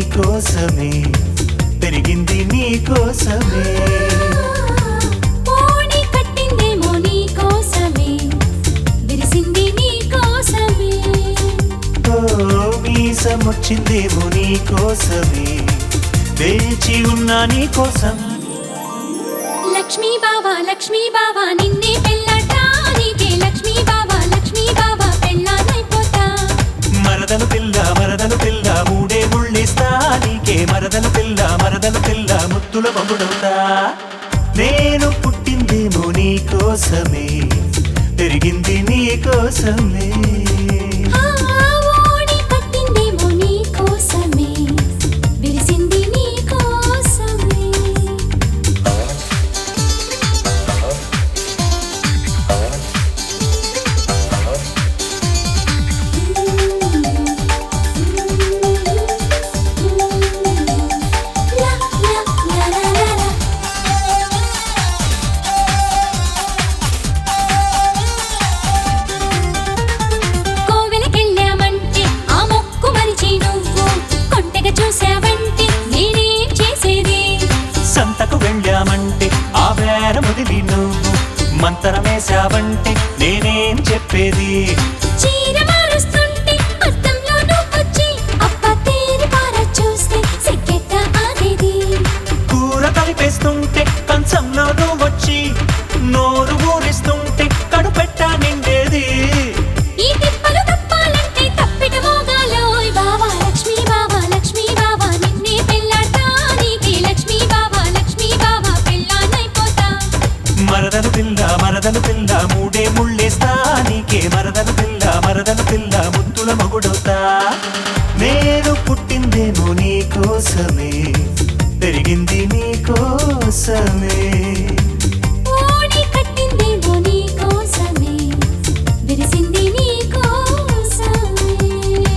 కోసమే పెరిగింది నీ కోసమే ఓణి కట్టిందేమో నీ కోసమే విరిసింది నీ కోసమే ఓ మీసమొచ్చిందేమో నీ కోసమే వేచి ఉన్నా నీ కోసం లక్ష్మీ బావా లక్ష్మీ బావా నిన్నే పెళ్ళటానికే లక్ష్మీ బావా లక్ష్మీ బావా పెళ్ళానైపోతా మరదలు పిల్ల మరదలు పిల్ల మూడే ముళ్ళిస్తా నీకే మరదలు పిల్ల మరదలు పిల్ల ముద్దుల బొమ్ముడవుతా నేను పుట్టిందేమో నీ కోసమే పెరిగింది నీ కోసమే ఆ ఓణి కట్టిందేమో నీ కోసమే విరిసింది నీ కోసమే లా లా లా లా లా లా కోవెలకెళ్ళామంటే ఆ మొక్కు మరిచి నువ్వు కొంటెగా చూసావంటే నేనేం చేసేది సంతకు వెళ్ళామంటే ఆ వేర వదిలి నువ్వు మంతరమేశావంటే నేనేం చెప్పేది చీర మారుస్తుంటే అద్దంలో నువ్వొచ్చి అప్ప తేరి పార చూస్తే సిగ్గెట్ట ఆగేది కూర కలిపేస్తుంటే కంచంలో నువ్వు వచ్చి నోరు ఊరిస్తుంటే కడుపెట్ట నిండేది ఈ తిప్పలు తప్పాలంటే తప్పిట మోగాలోయ్ బావా లక్ష్మీ బావా లక్ష్మీ బావా నిన్నే పెళ్ళాటానికి లక్ష్మీ బావా లక్ష్మీ బావా పెళ్ళానైపోతా మరదలు పిల్ల మరదలు పిల్ల మూడే ముళ్ళేస్తా నీకే మరదలు పిల్ల మరదలు పిల్ల ముద్దుల మగుడవుతా నేను పుట్టిందేమో నీ కోసమే పెరిగింది నీ కోసమే ఓణి కట్టిందేమో నీ కోసమే విరిసింది నీ కోసమే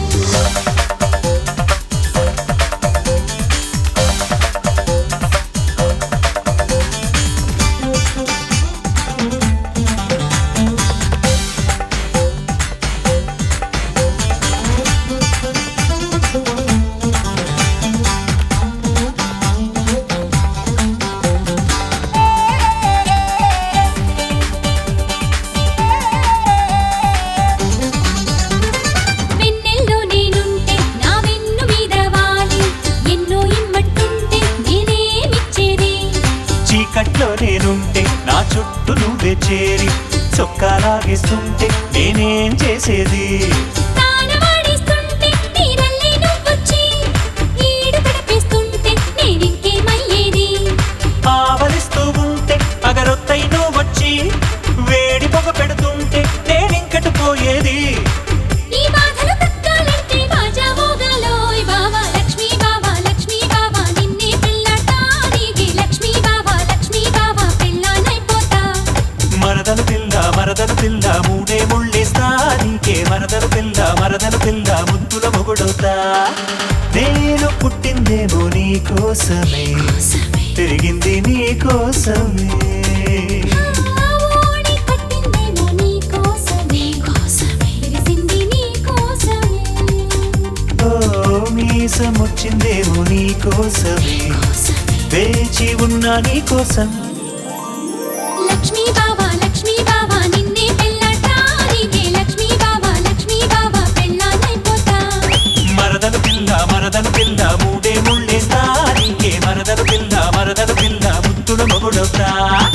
వెన్నెల్లో నేనుంటే నా వెన్ను మీద వాలి ఎన్నో ఇమ్మట్టుంటే నేనేమిచ్చేది చీకట్లో నేనుంటే నా చుట్టూ నువ్వే చేరి చొక్కాలాగిస్తుంటే నేనేం చేసేది తానవాడిస్తుంటే నీరల్లే నువ్వొచ్చి ఈడు తడిపేస్తుంటే నేనింకేమయ్యేది ఆవలిస్తూ ఉంటే అగరొత్తై నువ్వు వచ్చి వేడి పొగ పెడుతుంటే నేనింకటి పోయేది ఈ బాధలు తగ్గాలంటే బాజా మోగాలోయ్ బావా లక్ష్మీ బావా లక్ష్మీ బావా నిన్నే పెళ్ళాటానికి లక్ష్మీ బావా లక్ష్మీ బావా పెళ్ళానైపోతా మరదలు పిల్ల మరదలు పిల్ల మూడే ముళ్ళేస్తా నీకే మరదలు పిల్ల మరదలు పిల్ల ముద్దుల మొగుడవుతా నేను పుట్టిందేమో నీ కోసమే పెరిగింది నీ కోసమే ఆ ఓణి కట్టిందేమో నీ కోసమే విరిసింది నీ కోసమే ఓ మీసమొచ్చిందేమో నీ కోసమే వేచి ఉన్నా నీ కోసం లక్ష్మీ బావా లక్ష్మీ బావా నిన్నే పెళ్ళాటానికి లక్ష్మీ బావా లక్ష్మీ బావా పెళ్ళానైపోతా మరదలు పిల్ల మరదలు పిల్ల మూడే ముళ్ళేస్తా నీకే మరదలు పిల్ల మరదలు పిల్ల ముద్దుల మొగుడవుతా